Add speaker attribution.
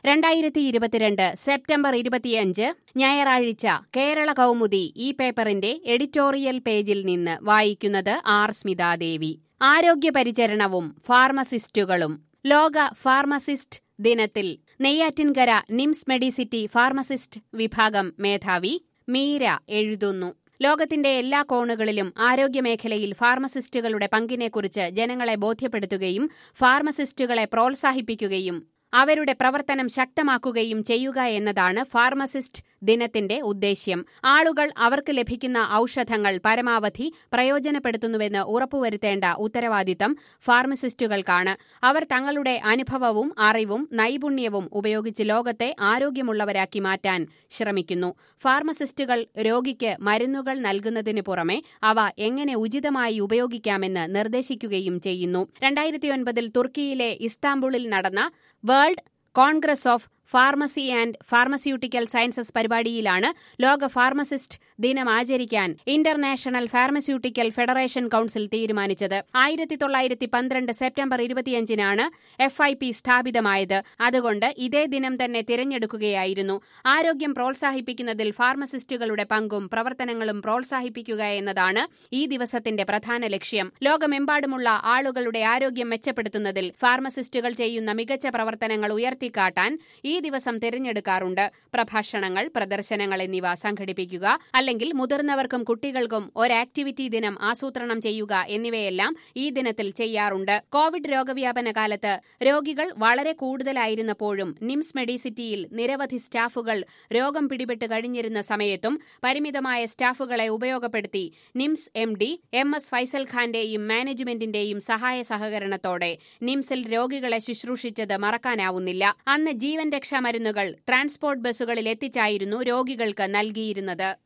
Speaker 1: രണ്ടായിരത്തി ഇരുപത്തിരണ്ട് സെപ്റ്റംബർ ഇരുപത്തിയഞ്ച് ഞായറാഴ്ച കേരള കൗമുദി ഈ പേപ്പറിന്റെ എഡിറ്റോറിയൽ പേജിൽ നിന്ന് വായിക്കുന്നത് ആർ സ്മിതാദേവി ആരോഗ്യ പരിചരണവും ഫാർമസിസ്റ്റുകളും ലോക ഫാർമസിസ്റ്റ് ദിനത്തിൽ നെയ്യാറ്റിൻകര നിംസ് മെഡിസിറ്റി ഫാർമസിസ്റ്റ് വിഭാഗം മേധാവി മീര എഴുതുന്നു ലോകത്തിന്റെ എല്ലാ കോണുകളിലും ആരോഗ്യമേഖലയിൽ ഫാർമസിസ്റ്റുകളുടെ പങ്കിനെക്കുറിച്ച് ജനങ്ങളെ ബോധ്യപ്പെടുത്തുകയും ഫാർമസിസ്റ്റുകളെ പ്രോത്സാഹിപ്പിക്കുകയും അവരുടെ പ്രവർത്തനം ശക്തമാക്കുകയും ചെയ്യുക എന്നതാണ് ഫാർമസിസ്റ്റ് ദിനത്തിന്റെ ഉദ്ദേശ്യം ആളുകൾ അവർക്ക് ലഭിക്കുന്ന ഔഷധങ്ങൾ പരമാവധി പ്രയോജനപ്പെടുത്തുന്നുവെന്ന് ഉറപ്പുവരുത്തേണ്ട ഉത്തരവാദിത്തം ഫാർമസിസ്റ്റുകൾക്കാണ് അവർ തങ്ങളുടെ അനുഭവവും അറിവും നൈപുണ്യവും ഉപയോഗിച്ച് ലോകത്തെ ആരോഗ്യമുള്ളവരാക്കി മാറ്റാൻ ശ്രമിക്കുന്നു ഫാർമസിസ്റ്റുകൾ രോഗിക്ക് മരുന്നുകൾ നൽകുന്നതിന് പുറമെ അവ എങ്ങനെ ഉചിതമായി ഉപയോഗിക്കാമെന്ന് നിർദ്ദേശിക്കുകയും ചെയ്യുന്നു രണ്ടായിരത്തിയൊൻപതിൽ തുർക്കിയിലെ ഇസ്താംബുളിൽ നടന്ന World Congress of Pharmacy and Pharmaceutical Sciences പരിപാടിയിലാണ് ലോക ഫാർമസിസ്റ്റ് ദിനം ആചരിക്കാൻ ഇന്റർനാഷണൽ ഫാർമസ്യൂട്ടിക്കൽ ഫെഡറേഷൻ കൌൺസിൽ തീരുമാനിച്ചത് ആയിരത്തി തൊള്ളായിരത്തി പന്ത്രണ്ട് സെപ്റ്റംബർ ഇരുപത്തിയഞ്ചിനാണ് എഫ് ഐ പി സ്ഥാപിതമായത് അതുകൊണ്ട് ഇതേ ദിനം തന്നെ തിരഞ്ഞെടുക്കുകയായിരുന്നു ആരോഗ്യം പ്രോത്സാഹിപ്പിക്കുന്നതിൽ ഫാർമസിസ്റ്റുകളുടെ പങ്കും പ്രവർത്തനങ്ങളും പ്രോത്സാഹിപ്പിക്കുക എന്നതാണ് ഈ ദിവസത്തിന്റെ പ്രധാന ലക്ഷ്യം ലോകമെമ്പാടുമുള്ള ആളുകളുടെ ആരോഗ്യം മെച്ചപ്പെടുത്തുന്നതിൽ ഫാർമസിസ്റ്റുകൾ ചെയ്യുന്ന മികച്ച പ്രവർത്തനങ്ങൾ ഉയർത്തിക്കാട്ടാൻ ഈ ദിവസം തിരഞ്ഞെടുക്കാറുണ്ട് പ്രഭാഷണങ്ങൾ പ്രദർശനങ്ങൾ എന്നിവ സംഘടിപ്പിക്കുക അല്ലെങ്കിൽ മുതിർന്നവർക്കും കുട്ടികൾക്കും ഒരു ആക്ടിവിറ്റി ദിനം ആസൂത്രണം ചെയ്യുക എന്നിവയെല്ലാം ഈ ദിനത്തിൽ ചെയ്യാറുണ്ട് കോവിഡ് രോഗവ്യാപന കാലത്ത് രോഗികൾ വളരെ കൂടുതലായിരുന്നപ്പോഴും നിംസ് മെഡിസിറ്റിയിൽ നിരവധി സ്റ്റാഫുകൾ രോഗം പിടിപെട്ട് കഴിഞ്ഞിരുന്ന സമയത്തും പരിമിതമായ സ്റ്റാഫുകളെ ഉപയോഗപ്പെടുത്തി NIMS M D M S Faisal ഖാന്റെയും മാനേജ്മെന്റിന്റെയും സഹായ സഹകരണത്തോടെ നിംസിൽ രോഗികളെ ശുശ്രൂഷിച്ചത് മറക്കാനാവുന്നില്ല അന്ന് ജീവൻ രക്ഷാ മരുന്നുകൾ ട്രാൻസ്പോർട്ട് ബസ്സുകളിൽ എത്തിച്ചായിരുന്നു രോഗികൾക്ക് നൽകിയിരുന്നത്